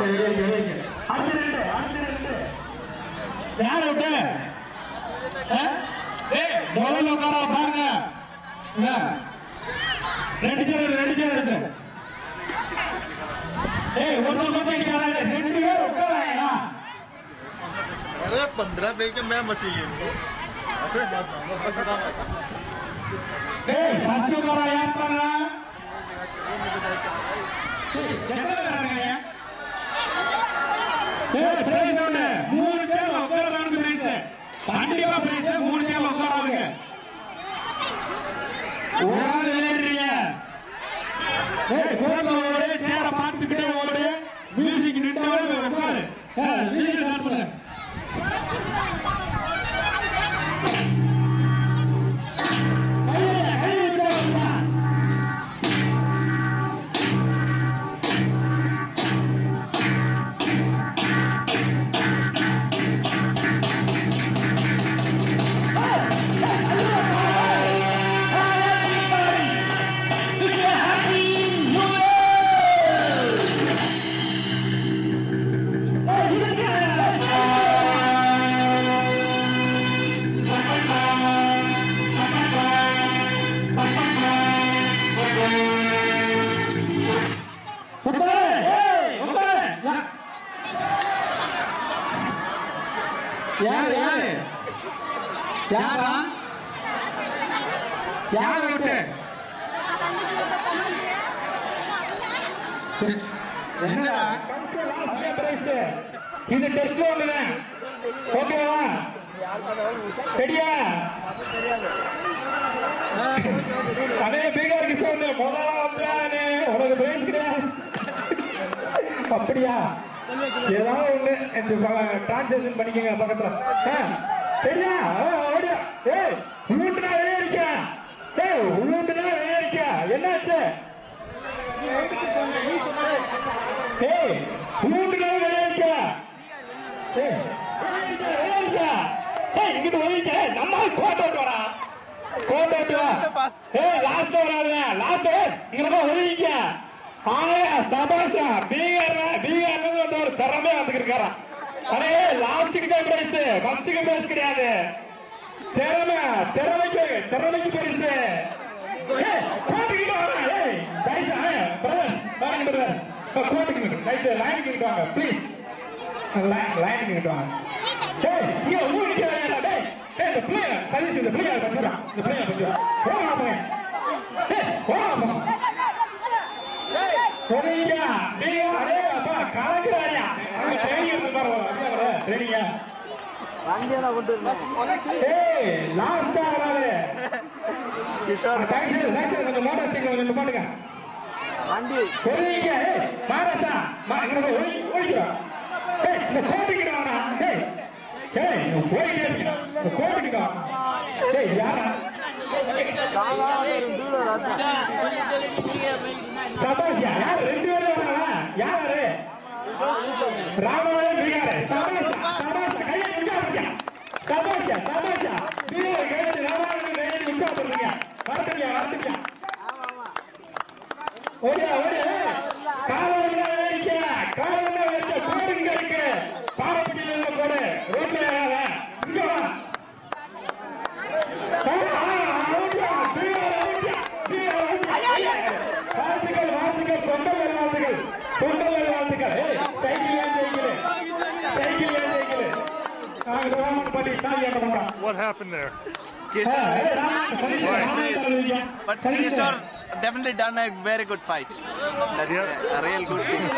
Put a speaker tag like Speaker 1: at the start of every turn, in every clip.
Speaker 1: Ready ready ready அஞ்சு ரெண்டு அஞ்சு ரெண்டு யார் விட்டு ஆ? ஏய் முதல்ல உட்கார பாருங்க என்ன? ரெண்டு சேர் ரெண்டு சேர் எடுத்து ஏய் ஒருத்தர் மட்டும் இடிக்காத ரெண்டு பேர் உட்காராங்களா
Speaker 2: अरे पंद्रह पे के मैं मशीन
Speaker 1: ஏய் ஃபர்ஸ்ட் உட்கார யார் பாருங்க ஏய், எத்தனை பேர் இருக்காங்க? ஏய், prize ஒண்ணு. மூணு பேர் உட்கார்றவனுக்கு prize. கண்டிப்பா prize, மூணு பேர் உட்கார்றவனுக்கு. ஒரு ஆள் விளையாடுறீங்க. ஏய், கோர்ட்ல ஓடு, chair அ பார்த்துக்கிட்டே ஓடு. music நின்னவனே உட்காரு. ஏய், music start பண்ணு. கையில, கையில விட்டாருப்பா. உட்காரு. ஏய், உட்காரு. யாரு யாரு யாரா யார் விட்டு என்னடா இது டெஸ்ட் ஒண்ணுங்க ஓகேவா சரியா அதே பீகாருக்கு சொல்லு முதல்ல வந்தானே உனக்கு பிரைஸ் கிடையாது அப்படியா ஏதாவது ஒண்ணு இந்த டிரான்சாக்சன் பண்ணிக்கங்க பக்கத்துல ஆ, சரியா ஆ, ஓடியா ஏய் உள்ளுண்டுனா வெளியே அடிக்க ஏய் உள்ளுண்டுனா வெளியே அடிக்க என்னாச்சு ஏய் உள்ளுண்டுனா வெளியே அடிக்க ஏய் வெளியே அடிக்க ஏய் இங்கிட்டு ஒதுங்க நம்ம கோட்டை விட்டு வரா கோட்டை விட்டு வா ஏய் லாஸ்ட் வராத லாஸ்ட் இங்க ஒதுங்க ஆயா சபாஷா பீகார் பீகார்ல இருந்து வந்த ஒரு திறமையா வந்துருக்காரா அடே லாஸ்ட்டுக்கு தான் பிரைஸ் ஃபர்ஸ்ட்டுக்கு பிரைஸ் கிடையாது திறமை திறமைக்கு திறமைக்கு பரிசு ஏய், கோட்டுக்கிட்டு வாடா, ஏய், தயவுசெய்து, ஏய், brother, வாங்க brother. இப்ப கோட்டுக்கு நில்லு. தயவுசெய்து லைனுக்கு நிட்டு வாங்க, please. லை- லைனுக்கு நிட்டு வாங்க. ஏய், இங்க ஊர் நிக்கிறாங்கடா, டேய். ஏய், இந்த பிள்ளைய, சர்வீஸ் இந்த பிள்ளைய பத்துடா. இந்த பிள்ளைய பத்துடா. போடா, பையன். ஏய், போடா, பையன். சரியா நீங்க அடே அப்பா கலக்குறாரியா அங்க ட்ரெயினிங் இருந்து பாருங்க அப்படியே வர ட்ரெயினிங்கா ஏய் லாஸ்டா வராது கிஷோர் டாக்ஸி டாக்ஸி கொஞ்சம் மோட்டார் சைக்கிள் கொஞ்சம் நிப்பாட்டுங்க வண்டி சரிங்க ஏய் மாரசா மா இங்க போய் ஓடி ஓடிக்கிறா ஏய் இந்த கோடிக்கு வாடா ஏய் ஏய் இந்த ஓடிட்டே இருக்கா இந்த கோடிக்கு வா ஏய் யாரா சபாஷியா யார் ரெண்டு பேரும் வராங்களா யாரு ராமாயண பீகாரு சபாஷா சபாஷா கையை நிக்காதீங்க சபாஷா சபாஷா பீகார் கையை ராமாயண கையை நிக்காதீங்க வரட்டுங்க வரட்டுங்க ஓடியா ஓடியா காலம் என்ன வேடிக்க காலம் என்ன வேடிக்க கோடு இங்க இருக்கு பாரப்பட்டியில உள்ள கோடு ரோட்ல ஏறாத இங்க வா வாழ்த்துக்கள் வாழ்த்துக்கள் பொங்கல் வாழ்த்துக்கள் பொங்கல் வாழ்த்துக்கள் ஏய், சைக்கிள் ஏன் சைக்கிள் சைக்கிள் ஏன் சைக்கிள் நாங்க ரோமன் பண்ணி சாதி ஏற்ற போறோம்
Speaker 3: What happened there?
Speaker 2: But Kishore definitely done a very good fight. That's
Speaker 3: Yeah.
Speaker 2: a, a real good thing.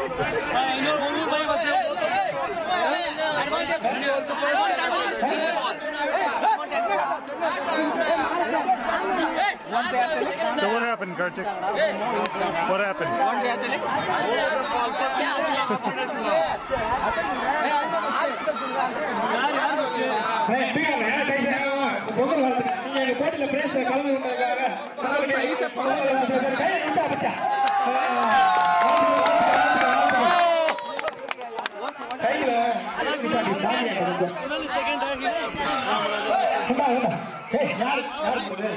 Speaker 3: So what happened, Kartik? What happened?
Speaker 1: Pongal வாழ்த்துக்கள் நீங்க எங்க போட்டியில பிரேஸ் கலந்து கொண்டதுக்காக பொங்கல் வாழ்த்துக்கள். கையை விட்டா பச்சா கையில சாமியா கொஞ்சம். உண்டா, உண்டா. ஏய், யாரு யாரு போடு?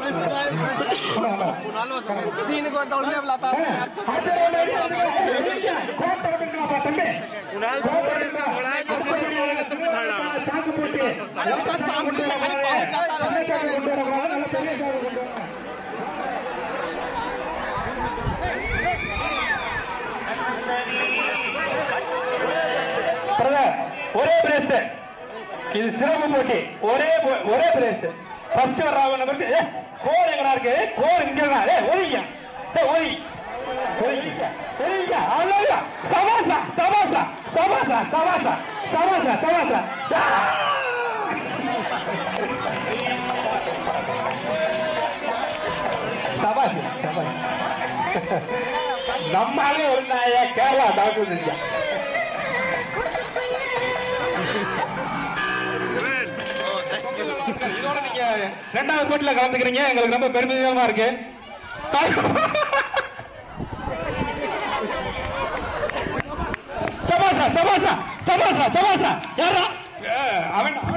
Speaker 4: దీనికి కొంత ఉండే లత
Speaker 1: அடுத்த round ready ஆ இருங்க. எதிரிங்க. கோட்டை விட்டுங்கப்பா, தம்பி. கோட்டை விட்டுங்க. சாக்கு போட்டு. கொண்டு வரக்கூடாது. சின்ன சாக்கு கொண்டு வரக்கூடாது. நல்ல பெரிய சாக்கு கொண்டு வரணும். பிரதர் ஒரே பிரேஸ் இது சிறப்பு போட்டி ஒரே போ- ஒரே பிரேஸ் ஃபர்ஸ்ட் வர்றவங்க நம்பருக்கு ஏ கோர் எங்கடா இருக்கு கோர் இங்க இருக்கா ஏ ஒதுங்க ஏ ஒதுங்கி ஒதுங்கிக்க ஒதுங்கிக்க அவ்வளவுதான் சபாசா சபாசா சபாசா சபாசா சபாசா சபாசா ஆ! சபாஸ் சபாஸ் நம்மாலே ஒரு நாய கேரளா டாக்டர் செஞ்சா இதோட நீங்க ரெண்டாவது போட்டியில கலந்துக்கிறீங்க எங்களுக்கு ரொம்ப பெருமிதமா இருக்கு சபாசா சபாசா சபாசா சபாசா யாரா அவன்